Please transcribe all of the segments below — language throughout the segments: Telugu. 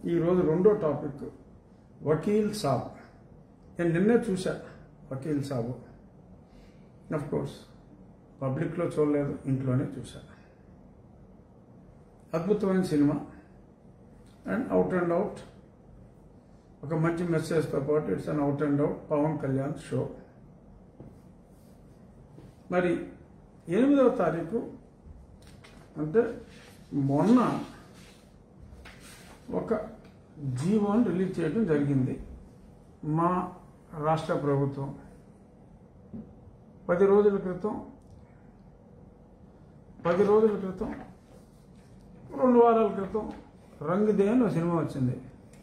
ఈరోజు రెండో టాపిక్ వకీల్ సాబ్ నేను నిన్నే చూసా వకీల్ సాబు అఫ్ కోర్స్ పబ్లిక్లో చూడలేదు ఇంట్లోనే చూసా అద్భుతమైన సినిమా అండ్ అవుట్ అండ్ అవుట్ ఒక మంచి మెసేజ్తో పాటు it's an out and out Pawan Kalyan show మరి ఎనిమిదవ తారీఖు అంటే మొన్న ఒక జీవోని రిలీజ్ చేయడం జరిగింది మా రాష్ట్ర ప్రభుత్వం పది రోజుల క్రితం పది రోజుల క్రితం రెండు వారాల క్రితం రంగుదే అని ఒక సినిమా వచ్చింది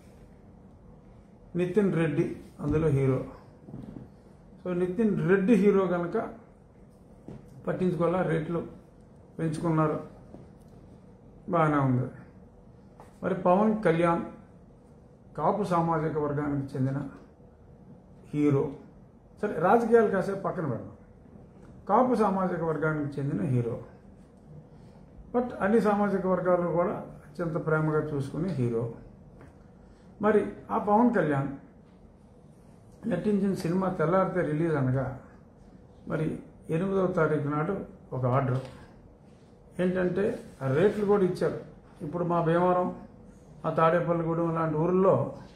నితిన్ రెడ్డి అందులో hero so Nitin Reddy hero కనుక పట్టించుకోవాలా రేట్లు పెంచుకున్నారు బాగానే ఉంది మరి పవన్ కళ్యాణ్ కాపు సామాజిక వర్గానికి చెందిన హీరో సరే రాజకీయాలు కాసేపు పక్కన పెడదాం కాపు సామాజిక వర్గానికి చెందిన హీరో బట్ అన్ని సామాజిక వర్గాలు కూడా అత్యంత ప్రేమగా చూసుకునే హీరో మరి ఆ పవన్ కళ్యాణ్ నటించిన సినిమా తెల్లారితే రిలీజ్ అనగా మరి ఎనిమిదవ తారీఖు నాడు ఒక ఆర్డర్ ఏంటంటే ఆ రేట్లు కూడా ఇచ్చారు ఇప్పుడు మా భీమవరం మా తాడేపల్లిగూడెం లాంటి ఊర్లో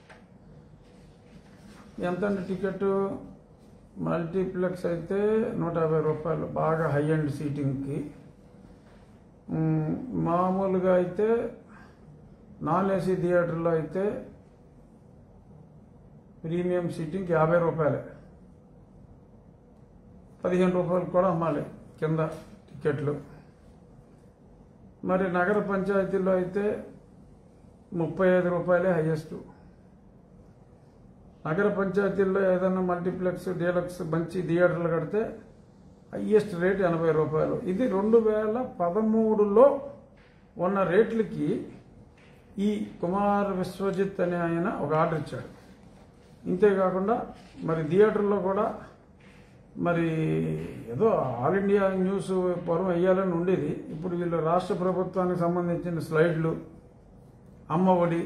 ఎంత టికెట్ మల్టీప్లెక్స్ అయితే నూట యాభై రూపాయలు బాగా హై అండ్ సీటింగ్కి మ్, మామూలుగా అయితే నాన్ ఏసీ థియేటర్లో అయితే ప్రీమియం సీటింగ్కి యాభై రూపాయలే పదిహేను రూపాయలు కూడా అమ్మాలి కింద టికెట్లు మరి నగర పంచాయతీలో అయితే ముప్పై ఐదు రూపాయలే హైయెస్ట్ నగర పంచాయతీల్లో ఏదైనా మల్టీప్లెక్స్ డీలక్స్ మంచి థియేటర్లు కడితే హైయెస్ట్ రేట్ ఎనభై రూపాయలు ఇది రెండు వేల పదమూడులో ఉన్న రేట్లకి ఈ కుమార్ విశ్వజిత్ అనే ఆయన ఒక ఆర్డర్ ఇచ్చాడు ఇంతేకాకుండా మరి థియేటర్లో కూడా మరి ఏదో ఆల్ ఇండియా న్యూస్ పూర్వం వేయాలని ఉండేది ఇప్పుడు వీళ్ళు రాష్ట్ర ప్రభుత్వానికి సంబంధించిన స్లైడ్లు అమ్మఒడి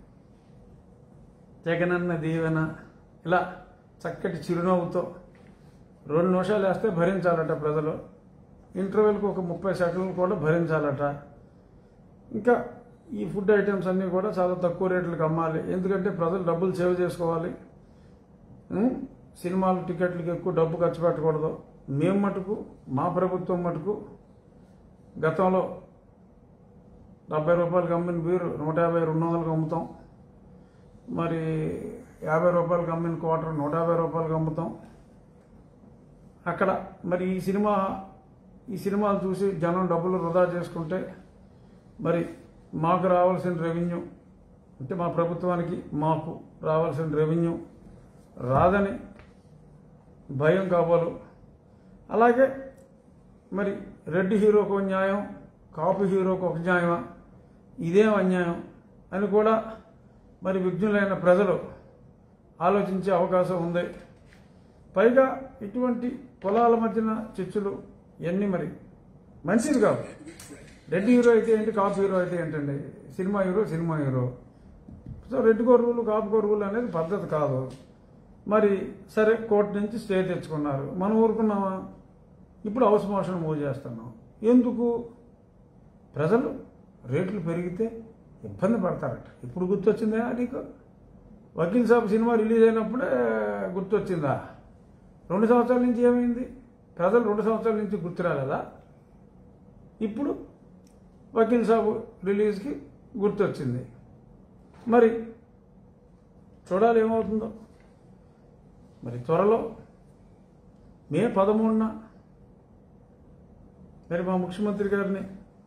జగనన్న దీవెన ఇలా చక్కటి చిరునవ్వుతో రెండు నిమిషాలు వేస్తే భరించాలట ప్రజలు ఇంటర్వెల్కి ఒక ముప్పై సెకండ్లు కూడా భరించాలట ఇంకా ఈ ఫుడ్ ఐటమ్స్ అన్నీ కూడా చాలా తక్కువ రేట్లకు అమ్మాలి ఎందుకంటే ప్రజలు డబ్బులు సేవ్ చేసుకోవాలి ఉం? సినిమాల టికెట్లకి ఎక్కువ డబ్బు ఖర్చు పెట్టకూడదు మేము మటుకు మా ప్రభుత్వం మటుకు గతంలో డెబ్బై రూపాయలకి అమ్మిన బీరు నూట యాభై రెండు వందలకు అమ్ముతాం మరి యాభై రూపాయలకి అమ్మిన క్వార్టర్ నూట యాభై రూపాయలకి అమ్ముతాం అక్కడ మరి ఈ సినిమా ఈ సినిమాలు చూసి జనం డబ్బులు వృధా చేసుకుంటే మరి మాకు రావాల్సిన రెవెన్యూ అంటే మా ప్రభుత్వానికి మాకు రావాల్సిన రెవెన్యూ రాదని భయం కాబోలు అలాగే మరి రెడ్డి హీరోకు ఒక న్యాయం కాపు హీరోకు ఒక న్యాయమా ఇదేం అన్యాయం అని కూడా మరి విఘ్నులైన ప్రజలు ఆలోచించే అవకాశం ఉంది పైగా ఇటువంటి కులాల మధ్యన చర్చలు ఇవన్నీ మరి మంచిది కావు రెడ్డి హీరో అయితే ఏంటి కాపు హీరో అయితే ఏంటండి సినిమా హీరో సినిమా హీరో సో రెడ్డి కొరువులు కాపు కొరువులు అనేది పద్ధతి కాదు మరి సరే కోర్టు నుంచి స్టే తెచ్చుకున్నారు మనం ఊరుకున్నామా ఇప్పుడు హౌస్ మోషన్ మూవ్ చేస్తున్నాం ఎందుకు ప్రజలు రేట్లు పెరిగితే ఇబ్బంది పడతారట ఇప్పుడు గుర్తొచ్చిందా నీకు వకీల్ సాబ్ సినిమా రిలీజ్ అయినప్పుడే గుర్తొచ్చిందా రెండు సంవత్సరాల నుంచి ఏమైంది ప్రజలు రెండు సంవత్సరాల నుంచి గుర్తు రాలేదా ఇప్పుడు వకీల్ సాబు రిలీజ్కి గుర్తొచ్చింది మరి చూడాలి ఏమవుతుందో మరి త్వరలో మే పదమూడున మరి మా ముఖ్యమంత్రి గారిని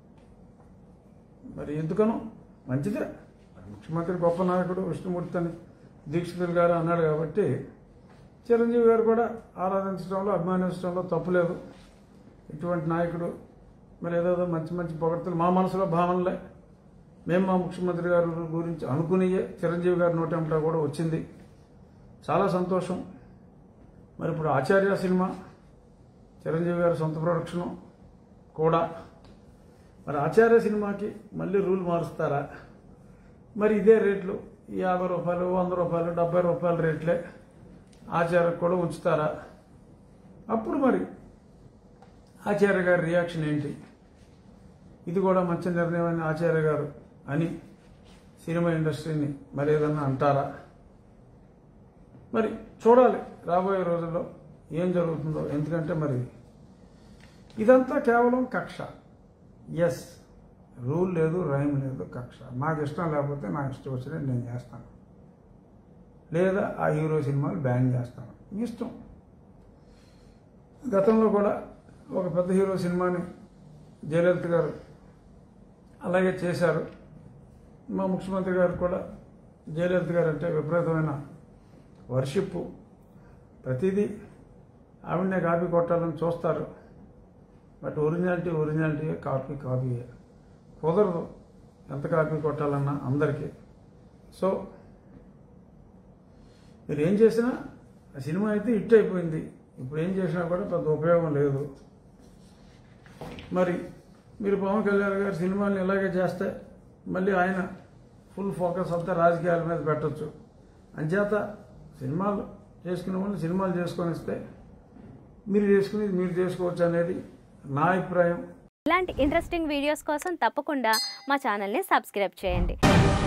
మరి ఎందుకనో మంచిదే మరి ముఖ్యమంత్రి గొప్ప నాయకుడు విష్ణుమూర్తి అని దీక్షితులు గారు అన్నాడు కాబట్టి చిరంజీవి గారు కూడా ఆరాధించడంలో అభిమానించడంలో తప్పులేదు ఇటువంటి నాయకుడు మరి ఏదేదో మంచి మంచి పొగడ్తలు మా మనసులో భావనలే మేము మా ముఖ్యమంత్రి గారి గురించి అనుకునియే చిరంజీవి గారి నోటంటా కూడా వచ్చింది చాలా సంతోషం మరి ఇప్పుడు ఆచార్య సినిమా చిరంజీవి గారి సొంత ప్రొడక్షను కూడా మరి ఆచార్య సినిమాకి మళ్ళీ రూల్ మారుస్తారా మరి ఇదే రేట్లు ఈ యాభై రూపాయలు వంద రూపాయలు డెబ్బై రూపాయల రేట్లే ఆచార్యకు కూడా ఉంచుతారా అప్పుడు మరి ఆచార్య గారి రియాక్షన్ ఏంటి ఇది కూడా మంచి నిర్ణయం అని ఆచార్య గారు అని సినిమా ఇండస్ట్రీని మరి ఏదన్నా అంటారా మరి చూడాలి రాబోయే రోజుల్లో ఏం జరుగుతుందో ఎందుకంటే మరి ఇదంతా కేవలం కక్ష ఎస్ రూల్ లేదు రైమ్ లేదు కక్ష నాకు ఇష్టం లేకపోతే నాకు ఇష్టం వచ్చినట్టు నేను చేస్తాను లేదా ఆ హీరో సినిమాలు బ్యాన్ చేస్తాను మీ ఇష్టం గతంలో కూడా ఒక పెద్ద హీరో సినిమాని జయలలిత గారు అలాగే చేశారు మా ముఖ్యమంత్రి గారు కూడా జయలలిత గారు అంటే విపరీతమైన వర్షిప్ ప్రతిదీ ఆవిడనే కాపీ కొట్టాలని చూస్తారు బట్ ఒరిజినాలిటీ ఒరిజినాలిటీ కాపీ కాపీయే కుదరదు ఎంత కాపీ కొట్టాలన్నా అందరికీ సో మీరు ఏం చేసినా ఆ సినిమా అయితే హిట్ అయిపోయింది ఇప్పుడు ఏం చేసినా కూడా పెద్ద ఉపయోగం లేదు మరి మీరు పవన్ కళ్యాణ్ గారి సినిమాని ఇలాగే చేస్తే మళ్ళీ ఆయన ఫుల్ ఫోకస్ అంతా రాజకీయాల మీద పెట్టచ్చు అంచేత సినిమాలు చేసుకునే వాళ్ళు సినిమాలు చేసుకొని ఇస్తే మీరు చేసుకునేది మీరు చేసుకోవచ్చు అనేది నా అభిప్రాయం ఇలాంటి ఇంట్రెస్టింగ్ వీడియోస్ కోసం తప్పకుండా మా ఛానల్ని సబ్స్క్రైబ్ చేయండి